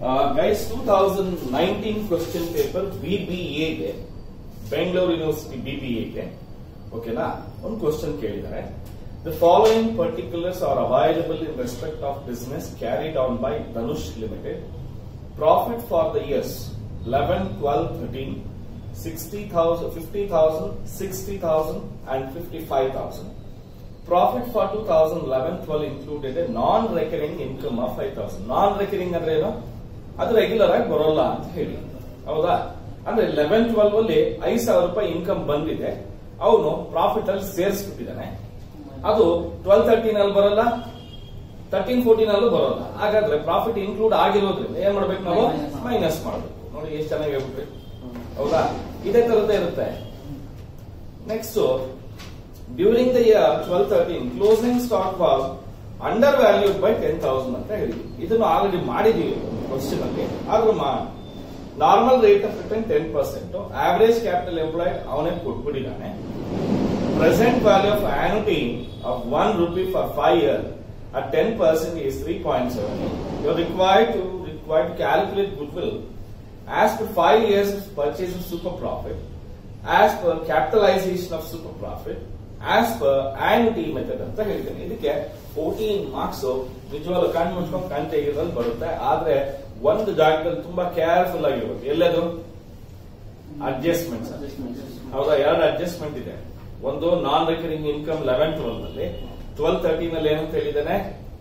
Guys two thousand nineteen question paper ಬಿಬಿಎಗೆ Bengaluru university ಬಿಬಿಎಗೆ ಓಕೆನಾ ಒಂದು ಕ್ವಶನ್ ಕೇಳಿದ್ದಾರೆ the following particulars are available in respect of business carried on by Dhanush Limited profit for the years eleven twelve thirteen sixty thousand fifty thousand sixty thousand and fifty five thousand profit for two thousand eleven twelve included non recurring income of five thousand non recurring ಅಂದ್ರೆ ಏನು ಅದು regular ಆಗಿ ಬರೋಲ್ಲ ಅಂತ ಹೇಳಿ ಹೌದಾ ಅಂದ್ರೆ eleven twelve ಅಲ್ಲಿ ಐದ್ ಸಾವಿರ ರೂಪಾಯಿ ಇನ್ಕಮ್ ಬಂದಿದೆ ಅವನು ಪ್ರಾಫಿಟ್ ಅಲ್ಲಿ ಸೇರಿಸ್ಬಿಟ್ಟಿದ್ದಾನೆ ಅದು ಟ್ವೆಲ್ ತರ್ಟೀನ್ ಅಲ್ಲಿ ಬರಲ್ಲ ತರ್ಟೀನ್ ಫೋರ್ಟೀನ್ ಅಲ್ಲೂ ಬರೋಲ್ಲ ಹಾಗಾದ್ರೆ ಪ್ರಾಫಿಟ್ ಇನ್ಕ್ಲೂಡ್ ಆಗಿರೋದ್ರಿಂದ ಏನ್ ಮಾಡ್ಬೇಕು ನಾವು Minus ಮಾಡ್ಬೇಕು. ಮೈನಸ್ ಮಾಡ್ಬೇಕು ನೋಡಿ ಎಷ್ಟು ಚೆನ್ನಾಗಿ ಹೇಳ್ಬಿಟ್ರಿ ಹೌದಾ ಇದೇ ತರದ್ದೇ ಇರುತ್ತೆ next during the year twelve thirteen closing stock was under valued by ten thousand ಅಂತ ಹೇಳಿದ್ವಿ ಇದನ್ನು ಆಲ್ರೆಡಿ ಮಾಡಿದೀವಿ ಕ್ವಶನ್ ಅಲ್ಲಿ ಆದ್ರೂ normal rate of return ten percent average capital employed ಅವನೇ ಕೊಟ್ಬಿಟ್ಟಿದ್ದಾನೆ present value of annuity of one rupee for five year at 10% is 3.7. You're required to required to calculate goodwill as per five years of purchase of super profit, as per capitalization of super profit, as per annuity method ಅಂತ ಹೇಳ್ತೇನೆ ಇದಕ್ಕೆ fourteen marks ನಿಜವಾಗ್ಲೂ ಕಣ್ಣು ಮುಚ್ಕೊಂಡು ಕಣ್ ತೆಗೆದ್ರಲ್ಲಿ ಬರುತ್ತೆ ಆದ್ರೆ ಒಂದು ಜಾಗದಲ್ಲಿ ತುಂಬಾ ಕೇರ್ಫುಲ್ ಆಗಿರ್ಬೇಕು ಎಲ್ಲದು ಅಡ್ಜಸ್ಟ್ಮೆಂಟ್ಸ್ ಹೌದಾ ಎರಡು ಅಡ್ಜಸ್ಟ್ಮೆಂಟ್ ಇದೆ ಒಂದು non recurring income eleven twelve ನಲ್ಲಿ ಟ್ವೆಲ್ ತರ್ಟೀನ್ ಅಲ್ಲಿ ಏನಂತ ಹೇಳಿದ್ದಾನೆ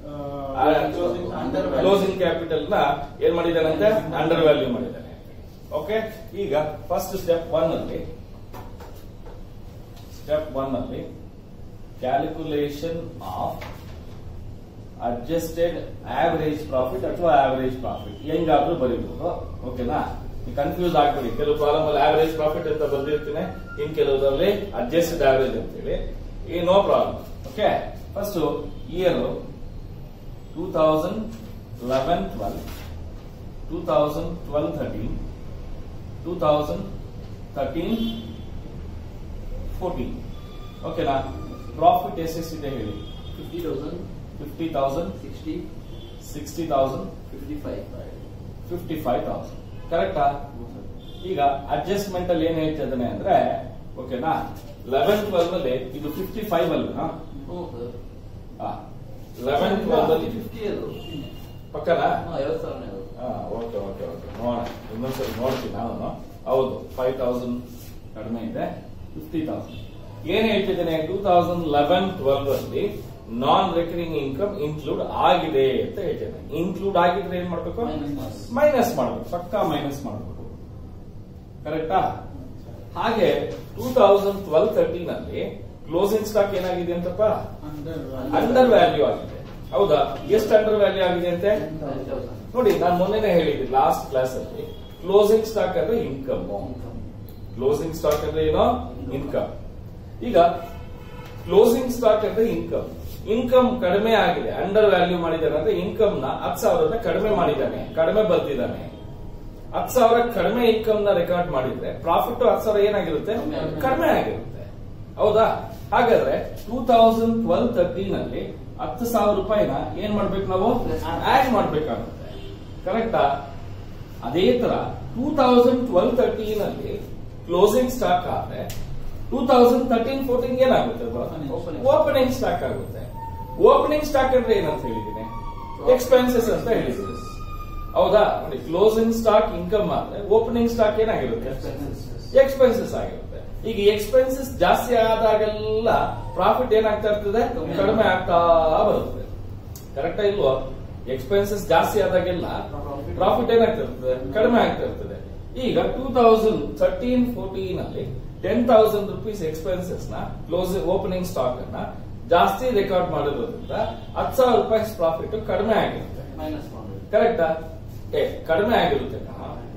ಕ್ಲೋಸಿಂಗ್ ಕ್ಯಾಪಿಟಲ್ ನ ಏನ್ ಮಾಡಿದಾನಂತೆ ಅಂಡರ್ ವ್ಯಾಲ್ಯೂ ಮಾಡಿದ್ದಾನೆ ಓಕೆ ಈಗ ಫಸ್ಟ್ ಸ್ಟೆಪ್ ಒನ್ ಅಲ್ಲಿ ಸ್ಟೆಪ್ ಒನ್ ಅಲ್ಲಿ calculation of adjusted average profit ಅಥವಾ ಆವರೇಜ್ ಪ್ರಾಫಿಟ್ ಹೆಂಗಾದ್ರೂ ಬರೀಬಹುದು ಓಕೆನಾ ಕನ್ಫ್ಯೂಸ್ ಆಗ್ಬೇಡಿ ಕೆಲವು ಪ್ರಾಬ್ಲಮ್ ಅಲ್ಲಿ ಆವರೇಜ್ ಪ್ರಾಫಿಟ್ ಅಂತ ಬಂದಿರ್ತೀನಿ ಇನ್ ಕೆಲವುದರಲ್ಲಿ ಅಡ್ಜಸ್ಟೆಡ್ ಆವರೇಜ್ ಅಂತೇಳಿ ಈ no problem okay first year two thousand eleven twelve two thousand twelve thirteen two thousand thirteen fourteen ಓಕೆನಾ ಪ್ರಾಫಿಟ್ ಎಷ್ಟೆಷ್ಟಿದೆ ಹೇಳಿ fifty thousand fifty thousand sixty sixty thousand fifty five fifty five thousand ಕರೆಕ್ಟಾ ಈಗ adjustment ಅಲ್ಲಿ ಏನ್ ಹೇಳ್ತಿದ್ದಾನೆ ಅಂದ್ರೆ ಓಕೆನಾ ಲೆವೆನ್ ಟ್ವೆಲ್ವ್ ಅಲ್ಲಿ ಇದು ಫಿಫ್ಟಿ ಫೈವ್ ಅಲ್ವಾ ಹ್ಞೂ ಸರ್ ಲೆವೆನ್ ಟ್ವೆಲ್ವ್ ಅಲ್ಲಿ ಫಿಫ್ಟಿ ಅದು ಪಕ್ಕನಾ ಐವತ್ತು ಸಾವಿರನೇ ಅದು ಓಕೆ ಓಕೆ ಓಕೆ ನೋಡೋಣ ಇನ್ನೊಂದ್ಸರಿ ನೋಡ್ತೀನಿ ನಾನು ಹೌದು ಫೈವ್ ತೌಸಂಡ್ ಕಡಿಮೆ ಇದೆ ಫಿಫ್ಟಿ ತೌಸಂಡ್ ಏನ್ ಹೇಳ್ತಿದ್ದೇನೆ ಟೂ ತೌಸಂಡ್ ಲೆವೆನ್ ಟ್ವೆಲ್ವ್ ಅಲ್ಲಿ ನಾನ್ ರೆಕರಿಂಗ್ ಇನ್ಕಮ್ ಇನ್ಕ್ಲೂಡ್ ಆಗಿದೆ ಅಂತ ಹೇಳ್ತೇನೆ ಇನ್ಕ್ಲೂಡ್ ಆಗಿದ್ರೆ ಏನ್ ಮಾಡ್ಬೇಕು Minus ಮಾಡ್ಬೇಕು. ಮೈನಸ್ ಮಾಡಬೇಕು ಪಕ್ಕಾ ಮೈನಸ್ ಮಾಡಬೇಕು ಕರೆಕ್ಟಾ ಹಾಗೆ ಟೂ ತೌಸಂಡ್ ಟ್ವೆಲ್ ತರ್ಟೀನ್ ಅಲ್ಲಿ ಕ್ಲೋಸಿಂಗ್ ಸ್ಟಾಕ್ ಏನಾಗಿದೆ ಅಂತಪ್ಪ ಅಂಡರ್ ವ್ಯಾಲ್ಯೂ ಆಗಿದೆ ಹೌದಾ ಎಷ್ಟು ಅಂಡರ್ ವ್ಯಾಲ್ಯೂ ಆಗಿದೆ ಅಂತೆ ಟೆನ್ ತೌಸಂಡ್ ನೋಡಿ ನಾನು ಮೊನ್ನೆನೇ ಹೇಳಿದ್ದೆ ಲಾಸ್ಟ್ ಕ್ಲಾಸ್ ಅಲ್ಲಿ ಕ್ಲೋಸಿಂಗ್ ಸ್ಟಾಕ್ ಅಂದ್ರೆ ಇನ್ಕಮ್ ಕ್ಲೋಸಿಂಗ್ ಸ್ಟಾಕ್ ಅಂದ್ರೆ ಏನೋ ಇನ್ಕಮ್ ಈಗ ಕ್ಲೋಸಿಂಗ್ ಸ್ಟಾಕ್ ಅಂದ್ರೆ ಇನ್ಕಮ್ ಇನ್ಕಮ್ ಕಡಿಮೆ ಆಗಿದೆ ಅಂಡರ್ ವ್ಯಾಲ್ಯೂ ಮಾಡಿದ್ದಾನೆ ಅಂದ್ರೆ ಇನ್ಕಮ್ ನ ಹತ್ತು ಸಾವಿರ ಕಡಿಮೆ ಮಾಡಿದ್ದಾನೆ ಕಡಿಮೆ ಬರ್ತಿದ್ದಾನೆ ಹತ್ತು ಸಾವಿರ ಕಡಿಮೆ ಇನ್ಕಮ್ ನ ರೆಕಾರ್ಡ್ ಮಾಡಿದ್ರೆ ಪ್ರಾಫಿಟ್ ಹತ್ತು ಸಾವಿರ ಏನಾಗಿರುತ್ತೆ ಕಡಿಮೆ ಆಗಿರುತ್ತೆ. ಕಡಿಮೆ ಆಗಿರುತ್ತೆ ಹೌದಾ ಹಾಗಾದ್ರೆ ಟೂ ತೌಸಂಡ್ ಟ್ವೆಲ್ ತರ್ಟೀನ್ ಅಲ್ಲಿ ಹತ್ತು ಸಾವಿರ ರೂಪಾಯಿನ ಏನ್ ಮಾಡ್ಬೇಕು ನಾವು ಆಡ್ ಮಾಡ್ಬೇಕಾಗುತ್ತೆ ಕರೆಕ್ಟಾ ಅದೇ ತರ ಟೂ ತೌಸಂಡ್ ಟ್ವೆಲ್ ತರ್ಟೀನ್ ಅಲ್ಲಿ ಕ್ಲೋಸಿಂಗ್ ಸ್ಟಾಕ್ ಆದ್ರೆ ಟೂ ತೌಸಂಡ್ ತರ್ಟೀನ್ ಫೋರ್ಟೀನ್ ಏನಾಗುತ್ತೆ Opening. ಓಪನಿಂಗ್ ಸ್ಟಾಕ್ ಆಗುತ್ತೆ ಓಪನಿಂಗ್ ಸ್ಟಾಕ್ ಅಂದ್ರೆ ಏನಂತ ಹೇಳಿದ್ದೀನಿ ಎಕ್ಸ್ಪೆನ್ಸಸ್ ಅಂತ ಹೇಳಿದ್ದೀನಿ ಹೌದಾ ನೋಡಿ ಕ್ಲೋಸಿಂಗ್ ಸ್ಟಾಕ್ ಇನ್ಕಮ್ ಆದ್ರೆ ಓಪನಿಂಗ್ ಸ್ಟಾಕ್ ಏನಾಗಿರುತ್ತೆ ಎಕ್ಸ್ಪೆನ್ಸಸ್ ಆಗಿರುತ್ತೆ ಈಗ ಎಕ್ಸ್ಪೆನ್ಸಸ್ ಜಾಸ್ತಿ ಆದಾಗೆಲ್ಲ ಪ್ರಾಫಿಟ್ ಏನಾಗ್ತಾ ಇರ್ತದೆ ಕಮ್ಮಿ. ಕಡಿಮೆ ಆಗ್ತಾ ಬರುತ್ತೆ ಕರೆಕ್ಟಾ ಇಲ್ವಾ ಎಕ್ಸ್ಪೆನ್ಸಸ್ ಜಾಸ್ತಿ ಆದಾಗೆಲ್ಲ Profit. ಪ್ರಾಫಿಟ್ ಏನಾಗ್ತಾ ಇರ್ತದೆ ಕಡಿಮೆ ಆಗ್ತಾ ಇರ್ತದೆ ಈಗ ಟೂ ತೌಸಂಡ್ ಥರ್ಟೀನ್ ಫೋರ್ಟೀನ್ ಅಲ್ಲಿ ಟೆನ್ ತೌಸಂಡ್ ರುಪೀಸ್ ಎಕ್ಸ್ಪೆನ್ಸಸ್ ನ ಕ್ಲೋಸ್ ಓಪನಿಂಗ್ ಸ್ಟಾಕ್ ಅನ್ನ ಜಾಸ್ತಿ ರೆಕಾರ್ಡ್ ಮಾಡಿರೋದ್ರಿಂದ ಹತ್ತು ಸಾವಿರ ರೂಪಾಯಿ ಪ್ರಾಫಿಟ್ ಕಡಿಮೆ ಆಗಿರುತ್ತೆ ಮೈನಸ್ ಮಾಡಬೇಕು ಕರೆಕ್ಟಾ ಏ ಕಡಿಮೆ ಆಗಿರುತ್ತೆ ಕಣ.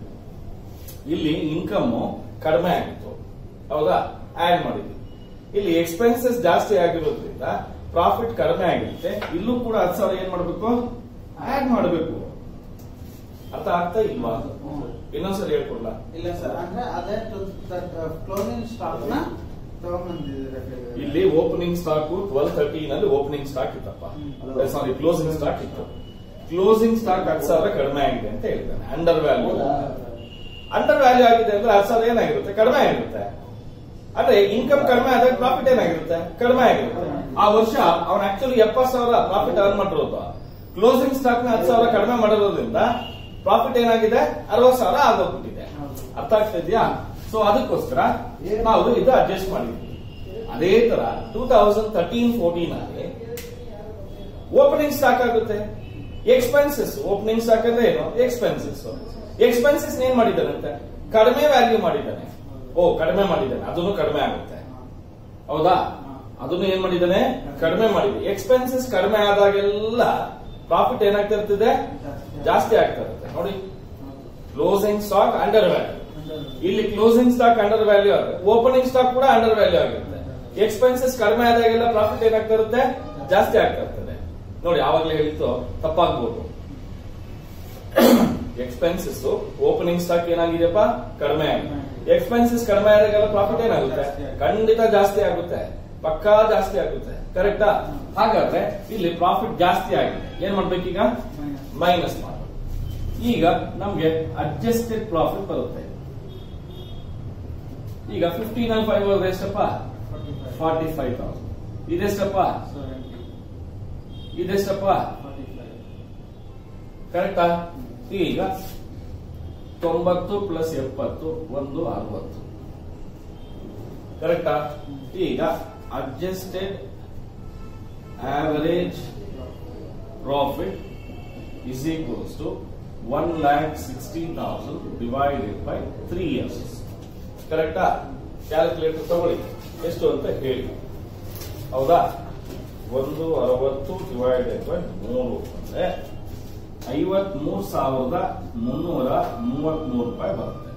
ಇಲ್ಲಿ ಇನ್ಕಮ್ ಕಡಿಮೆ ಆಗಿತ್ತು ಹೌದಾ ಆಡ್ ಮಾಡಿದ್ವಿ ಇಲ್ಲಿ ಎಕ್ಸ್ಪೆನ್ಸಸ್ ಜಾಸ್ತಿ ಆಗಿರೋದ್ರಿಂದ ಪ್ರಾಫಿಟ್ ಕಡಿಮೆ ಆಗಿರುತ್ತೆ ಇಲ್ಲೂ ಕೂಡ ಹತ್ತು ಸಾವಿರ ಏನ್ ಮಾಡ್ಬೇಕು ಆಡ್ ಮಾಡಬೇಕು ಅರ್ಥ ಆಗ್ತಾ ಇಲ್ವಾ ಇನ್ನೊಂದ್ಸರಿ ಹೇಳ್ಕೊಡ್ಲಾ ಇಲ್ಲ ಸರ್ ಅಂದ್ರೆ ಅದೇ ಕ್ಲೋಸಿಂಗ್ ಸ್ಟಾಕ್ ನ ತಗೊಂಡ್ಬಂದಿದ್ದಾರೆ ಇಲ್ಲಿ ಓಪನಿಂಗ್ ಸ್ಟಾಕ್ ಟ್ವೆಲ್ ತರ್ಟೀನ್ ಅಲ್ಲಿ ಓಪನಿಂಗ್ ಸ್ಟಾಕ್ ಇತ್ತಪ್ಪ ಹ್ಮ್. ಸಾರಿ ಕ್ಲೋಸಿಂಗ್ ಸ್ಟಾಕ್ ಇತ್ತು ಕ್ಲೋಸಿಂಗ್ ಸ್ಟಾಕ್ ಹತ್ತು ಸಾವಿರ ಕಡಿಮೆ ಆಗಿದೆ ಅಂತ ಹೇಳ್ತಾನೆ ಅಂಡರ್ ವ್ಯಾಲ್ಯೂ ಅಂಡರ್ ವ್ಯಾಲ್ಯೂ ಆಗಿದೆ ಅಂದ್ರೆ ಹತ್ತು ಸಾವಿರ ಏನಾಗಿರುತ್ತೆ ಕಡಿಮೆ ಆಗಿರುತ್ತೆ ಅಂದ್ರೆ ಇನ್ಕಮ್ ಕಡಿಮೆ ಆದಾಗ ಪ್ರಾಫಿಟ್ ಏನಾಗಿರುತ್ತೆ ಕಡಿಮೆ ಆಗಿರುತ್ತೆ ಆ ವರ್ಷ ಅವನ್ ಆಕ್ಚುಲಿ ಎಪ್ಪತ್ತು ಸಾವಿರ ಪ್ರಾಫಿಟ್ ಅರ್ನ್ ಮಾಡಿರೋದು ಕ್ಲೋಸಿಂಗ್ ಸ್ಟಾಕ್ ನ ಹತ್ತು ಸಾವಿರ ಕಡಿಮೆ ಮಾಡಿರೋದ್ರಿಂದ ಪ್ರಾಫಿಟ್ ಏನಾಗಿದೆ ಅರವತ್ತು ಸಾವಿರ ಆಗೋಗ್ಬಿಟ್ಟಿದೆ ಅರ್ಥ ಆಗ್ತಾ ಇದೆಯಾ ಸೊ ಅದಕ್ಕೋಸ್ಕರ ನಾವು ಇದು ಅಡ್ಜಸ್ಟ್ ಮಾಡಿದ್ವಿ ಅದೇ ತರ ಟೂ ತೌಸಂಡ್ ತರ್ಟೀನ್ ಫೋರ್ಟೀನ್ ಅಲ್ಲಿ ಓಪನಿಂಗ್ ಸ್ಟಾಕ್ ಆಗುತ್ತೆ ಎಕ್ಸ್ಪೆನ್ಸಸ್ ಓಪನಿಂಗ್ ಸ್ಟಾಕ್ ಅಂದ್ರೆ ಏನು ಎಕ್ಸ್ಪೆನ್ಸಸ್ ಎಕ್ಸ್ಪೆನ್ಸಸ್ ಏನ್ ಮಾಡಿದ್ದಾನಂತೆ ಕಡಿಮೆ ವ್ಯಾಲ್ಯೂ ಮಾಡಿದ್ದಾನೆ ಓ ಕಡಿಮೆ ಮಾಡಿದ್ದಾನೆ ಅದನ್ನು ಕಡಿಮೆ ಆಗುತ್ತೆ ಹೌದಾ ಅದನ್ನು ಏನ್ ಮಾಡಿದ್ದಾನೆ ಕಡಿಮೆ ಮಾಡಿದೆ ಎಕ್ಸ್ಪೆನ್ಸಸ್ ಕಡಿಮೆ ಆದಾಗೆಲ್ಲ ಪ್ರಾಫಿಟ್ ಏನಾಗ್ತಾ ಇರ್ತದೆ ಜಾಸ್ತಿ ಆಗ್ತಾ ಇರುತ್ತೆ ನೋಡಿ ಕ್ಲೋಸಿಂಗ್ ಸ್ಟಾಕ್ ಅಂಡರ್ ವ್ಯಾಲ್ಯೂ ಇಲ್ಲಿ ಕ್ಲೋಸಿಂಗ್ ಸ್ಟಾಕ್ ಅಂಡರ್ ವ್ಯಾಲ್ಯೂ ಆಗುತ್ತೆ ಓಪನಿಂಗ್ ಸ್ಟಾಕ್ ಕೂಡ ಅಂಡರ್ ವ್ಯಾಲ್ಯೂ ಆಗಿರುತ್ತೆ ಎಕ್ಸ್ಪೆನ್ಸಸ್ ಕಡಿಮೆ ಆದಾಗೆಲ್ಲ ಪ್ರಾಫಿಟ್ ಏನಾಗ್ತಾ ಇರುತ್ತೆ ಜಾಸ್ತಿ ಆಗ್ತಾ ಇರ್ತದೆ ನೋಡಿ ಆವಾಗಲೇ ಹೇಳಿತ್ತು ತಪ್ಪಾಗ್ಬೋದು ಎಕ್ಸ್ಪೆನ್ಸಸ್ ಓಪನಿಂಗ್ ಸ್ಟಾಕ್ ಏನಾಗಿದೆಯಪ್ಪ ಕಡಿಮೆ ಆಗಿದೆ ಎಕ್ಸ್ಪೆನ್ಸಸ್ ಕಡಿಮೆ ಆದಾಗೆಲ್ಲ ಪ್ರಾಫಿಟ್ ಏನಾಗುತ್ತೆ ಖಂಡಿತ ಜಾಸ್ತಿ ಆಗುತ್ತೆ ಪಕ್ಕಾ ಜಾಸ್ತಿ ಆಗುತ್ತೆ ಕರೆಕ್ಟಾ ಹಾಗಾದ್ರೆ ಇಲ್ಲಿ ಪ್ರಾಫಿಟ್ ಜಾಸ್ತಿ ಆಗಿದೆ ಏನ್ ಮಾಡ್ಬೇಕೀಗ ಮೈನಸ್ ಮಾಡಬೇಕು ಈಗ ನಮ್ಗೆ ಅಡ್ಜಸ್ಟೆಡ್ ಪ್ರಾಫಿಟ್ ಬರುತ್ತೆ ಈಗ ಫಿಫ್ಟೀನ್ ಅಲ್ಲಿ ಫೈವ್ ಹೋದ್ರೆ ಎಷ್ಟಪ್ಪ ಫಾರ್ಟಿ ಫೈವ್ ತೌಸಂಡ್ ಇದೆಷ್ಟಪ್ಪ ಇದೆಷ್ಟಪ್ಪ ಕರೆಕ್ಟಾ ಈಗ ತೊಂಬತ್ತು ಪ್ಲಸ್ ಎಪ್ಪತ್ತು ಒಂದು ಅರವತ್ತು ಕರೆಕ್ಟಾ ಈಗ adjusted average profit is equals to 1 lakh 60,000 divided by 3 years. ಕರೆಕ್ಟಾ ಕ್ಯಾಲ್ಕುಲೇಟರ್ ತಗೊಳ್ಳಿ ಎಷ್ಟು ಅಂತ ಹೇಳಿ ಹೌದಾ ಒಂದು ಅರವತ್ತು ಡಿವೈಡೆಡ್ ಬೈ ಮೂರು ಅಂದ್ರೆ ಐವತ್ ಮೂರ್ ಸಾವಿರದ ಮುನ್ನೂರ ಮೂವತ್ತ್ ಮೂರು ರೂಪಾಯಿ ಬರುತ್ತೆ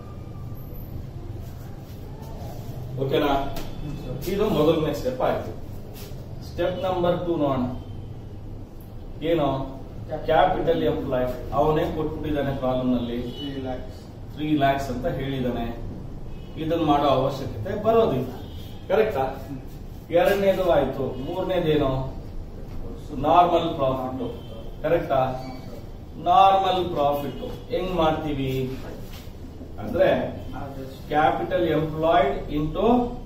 ಓಕೆನಾ ಇದು ಮೊದಲನೇ ಸ್ಟೆಪ್ ಆಯ್ತು ಸ್ಟೆಪ್ ನಂಬರ್ ಟೂ ನೋಡೋಣ ಏನು ಕ್ಯಾಪಿಟಲ್ ಎಂಪ್ಲಾಯ್ ಅವನೇ ಕೊಟ್ಬಿಟ್ಟಿದ್ದಾನೆ ಕಾಲಮ್ ನಲ್ಲಿ ತ್ರೀ ಲ್ಯಾಕ್ಸ್ ಅಂತ ಹೇಳಿದಾನೆ ಇದನ್ನ ಮಾಡೋ ಅವಶ್ಯಕತೆ ಬರೋದಿಲ್ಲ ಕರೆಕ್ಟಾ ಎರಡನೇದು ಆಯ್ತು ಮೂರನೇದೇನು ನಾರ್ಮಲ್ ಪ್ರಾಫಿಟ್ ಕರೆಕ್ಟಾ ನಾರ್ಮಲ್ ಪ್ರಾಫಿಟ್ ಹೆಂಗ್ ಮಾಡ್ತೀವಿ ಅಂದ್ರೆ capital employed into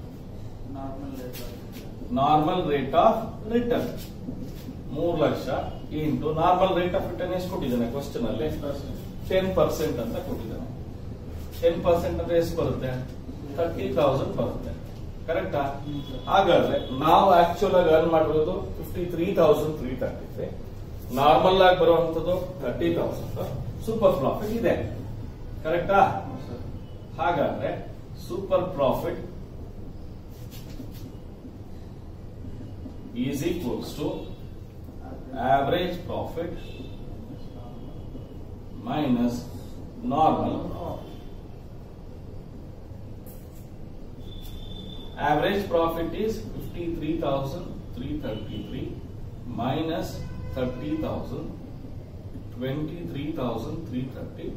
normal rate of return ಮೂರು ಲಕ್ಷ into normal rate of return ಎಷ್ಟು ಕೊಟ್ಟಿದ್ದಾನೆ ಕ್ವಶನ್ ಅಲ್ಲಿ ಟೆನ್ ಪರ್ಸೆಂಟ್ ಅಂತ ಕೊಟ್ಟಿದ್ದಾನೆ ಟೆನ್ ಪರ್ಸೆಂಟ್ ಅಂದ್ರೆ ಎಷ್ಟು ಬರುತ್ತೆ ತರ್ಟಿ ತೌಸಂಡ್ ಬರುತ್ತೆ ಕರೆಕ್ಟಾ ಹಾಗಾದ್ರೆ ನಾವು ಆಕ್ಚುಲ್ ಆಗಿ ಅರ್ನ್ ಮಾಡಿರೋದು fifty three thousand three thirty three normal ಆಗಿ ಬರುವಂತದ್ದು ತರ್ಟಿ ತೌಸಂಡ್ ಸೂಪರ್ ಪ್ರಾಫಿಟ್ ಇದೆ ಕರೆಕ್ಟಾ ಹಾಗಾದ್ರೆ super profit is equals to average profit minus normal profit. Average profit is 53,333 minus 30,000, 23,333.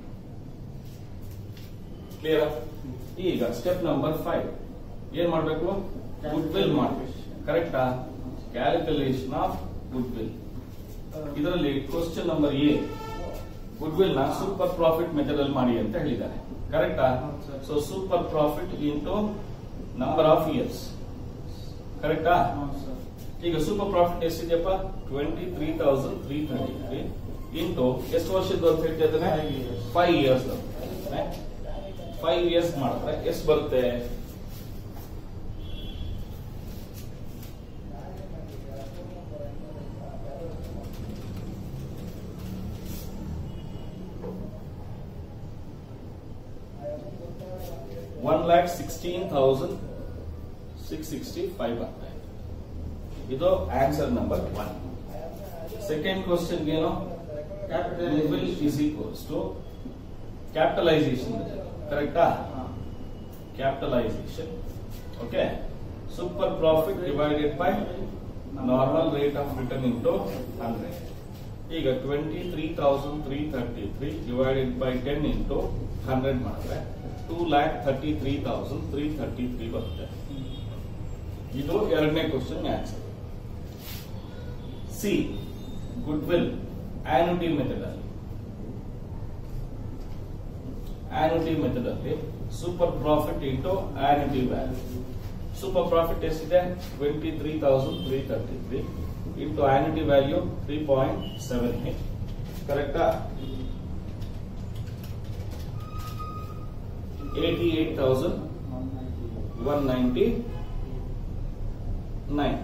Clear ಈಗ ಸ್ಟೆಪ್ ನಂಬರ್ ಫೈವ್ ಏನ್ ಮಾಡ್ಬೇಕು ಗುಡ್ ವಿಲ್ ಮಾಡ್ಬೇಕು ಕರೆಕ್ಟಾ ಕ್ಯಾಲ್ಕುಲೇಷನ್ ಆಫ್ ಗುಡ್ ವಿಲ್ ಇದರಲ್ಲಿ question number A goodwill ನ ಸೂಪರ್ ಪ್ರಾಫಿಟ್ ಮೆಥಡ್ ಅಲ್ಲಿ ಮಾಡಿ ಅಂತ ಹೇಳಿದ್ದಾರೆ ಕರೆಕ್ಟಾ ಹೌದು sir. So super profit into number of years ಕರೆಕ್ಟಾ ಈಗ ಸೂಪರ್ ಪ್ರಾಫಿಟ್ ಎಷ್ಟಿದೆಯಪ್ಪ twenty three thousand three thirty three into ಎಷ್ಟು ವರ್ಷದ್ದು ಅಂತ ಹೇಳ್ತಾ ಇದ್ದಾನೆ Five years. Five years five years ಮಾಡಿದ್ರೆ ಎಷ್ಟು ಬರುತ್ತೆ one lac sixteen thousand six sixty five ಬರ್ತಾ ಇದೆ ಇದು answer number one second question ಏನು will is equals to capitalisation ಕರೆಕ್ಟಾ capitalisation okay super profit divided by normal rate of return into hundred ಈಗ twenty three thousand three thirty three divided by ten into hundred ಮಾಡಿದ್ರೆ two lakh thirty three thousand three thirty three ಬರುತ್ತೆ ಇದು ಎರಡನೇ question answer C goodwill annuity method ಅಲ್ಲಿ annuity method ಅಲ್ಲಿ super profit into annuity value super profit ಎಷ್ಟಿದೆ twenty three thousand three thirty three into annuity value three point seven eight ಕರೆಕ್ಟಾ eighty eight thousand one ninety nine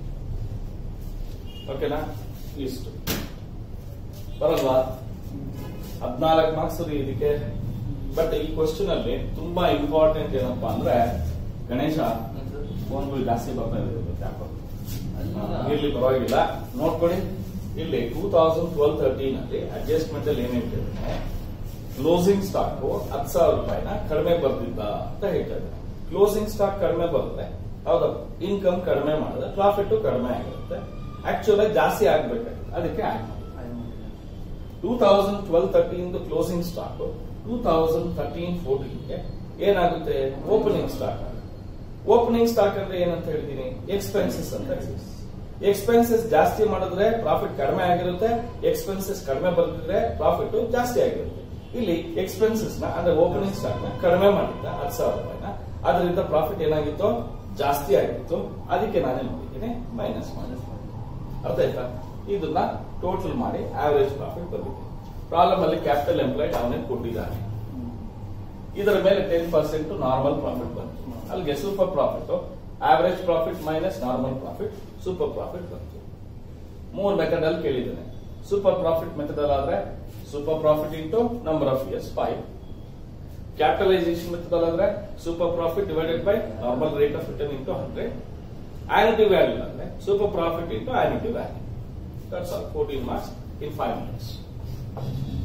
ಓಕೆನಾ ಇಷ್ಟು ಬರಲ್ವಾ ಹದ್ನಾಲ್ಕು marks ಇದಕ್ಕೆ but ಈ ಕ್ವಶನ್ ಅಲ್ಲಿ ತುಂಬಾ ಇಂಪಾರ್ಟೆಂಟ್ ಏನಪ್ಪಾ ಅಂದ್ರೆ ಗಣೇಶ ಫೋನ್ಗಳು ಜಾಸ್ತಿ ಬರ್ತಾ ಇದೆ ಇವತ್ತು ಯಾಕೋ ಇರ್ಲಿ ಪರವಾಗಿಲ್ಲ ನೋಡ್ಕೊಳ್ಳಿ ಇಲ್ಲಿ ಟೂ ತೌಸಂಡ್ ಟ್ವೆಲ್ ತರ್ಟೀನ್ ಅಲ್ಲಿ ಅಡ್ಜಸ್ಟ್ಮೆಂಟ್ ಅಲ್ಲಿ ಏನೇನು ಕ್ಲೋಸಿಂಗ್ ಸ್ಟಾಕ್ ಹತ್ತು ಸಾವಿರ ರೂಪಾಯಿನ ಕಡಿಮೆ ಬರ್ತಿದ್ದ ಅಂತ ಹೇಳ್ತಾ ಇದ್ದಾರೆ ಕ್ಲೋಸಿಂಗ್ ಸ್ಟಾಕ್ ಕಡಿಮೆ ಬರುತ್ತೆ ಹೌದಾ ಇನ್ಕಮ್ ಕಡಿಮೆ ಮಾಡಿದ್ರೆ ಪ್ರಾಫಿಟ್ ಕಡಿಮೆ ಆಗಿರುತ್ತೆ ಆಕ್ಚುಲ್ ಜಾಸ್ತಿ ಆಗ್ಬೇಕಾಗುತ್ತೆ ಅದಕ್ಕೆ ಆಡ್ ಮಾಡಿ two thousand twelve thirteen closing stock two thousand thirteen ಫೋರ್ಟೀನ್ಗೆ ಏನಾಗುತ್ತೆ ಓಪನಿಂಗ್ ಸ್ಟಾಕ್ ಓಪನಿಂಗ್ ಸ್ಟಾಕ್ ಅಂದ್ರೆ ಏನಂತ ಹೇಳ್ತೀನಿ ಎಕ್ಸ್ಪೆನ್ಸಸ್ ಅಂತ ಎಕ್ಸ್ಪೆನ್ಸಸ್ ಜಾಸ್ತಿ ಮಾಡಿದ್ರೆ ಪ್ರಾಫಿಟ್ ಕಡಿಮೆ ಆಗಿರುತ್ತೆ ಎಕ್ಸ್ಪೆನ್ಸಸ್ ಕಡಿಮೆ ಬರ್ತಿದ್ರೆ ಪ್ರಾಫಿಟ್ ಜಾಸ್ತಿ ಆಗಿರುತ್ತೆ ಇಲ್ಲಿ ಎಕ್ಸ್ಪೆನ್ಸಸ್ ನ ಅಂದ್ರೆ ಓಪನಿಂಗ್ ಸ್ಟಾಕ್ ನ ಕಡಿಮೆ ಮಾಡಿದ್ದ ಹತ್ತು ಸಾವಿರ ರೂಪಾಯಿನ ಅದರಿಂದ ಪ್ರಾಫಿಟ್ ಏನಾಗಿತ್ತು ಜಾಸ್ತಿ ಆಗಿತ್ತು ಅದಕ್ಕೆ ನಾನೇನ್ ಮಾಡಿದ್ದೀನಿ ಮೈನಸ್ ಮೈನಸ್ ಅರ್ಥ ಆಯ್ತಾ ಇದನ್ನ ಟೋಟಲ್ ಮಾಡಿ ಆವರೇಜ್ ಪ್ರಾಫಿಟ್ ಬಂದಿದೆ ಪ್ರಾಬ್ಲಮ್ ಅಲ್ಲಿ ಕ್ಯಾಪಿಟಲ್ ಎಂಪ್ಲಾಯ್ಡ್ ಅವನೇ ಕೊಟ್ಟಿದ್ದಾನೆ ಇದರ ಮೇಲೆ ಟೆನ್ ಪರ್ಸೆಂಟ್ ನಾರ್ಮಲ್ ಪ್ರಾಫಿಟ್ ಬಂತು ಅಲ್ಲಿಗೆ super profit average profit minus normal profit super profit ಬಂತು ಮೂರ್ ಮೆಥಡ್ ಅಲ್ಲಿ ಕೇಳಿದ್ದೇನೆ ಸೂಪರ್ ಪ್ರಾಫಿಟ್ ಮೆಥಡ್ ಅಲ್ಲಿ ಆದ್ರೆ super profit into number of years five capitalisation method ಅಲ್ಲಿ ಆದ್ರೆ super profit divided by normal rate of return into hundred annuity value ಅಂದ್ರೆ super profit into annuity value that's all fourteen marks in five minutes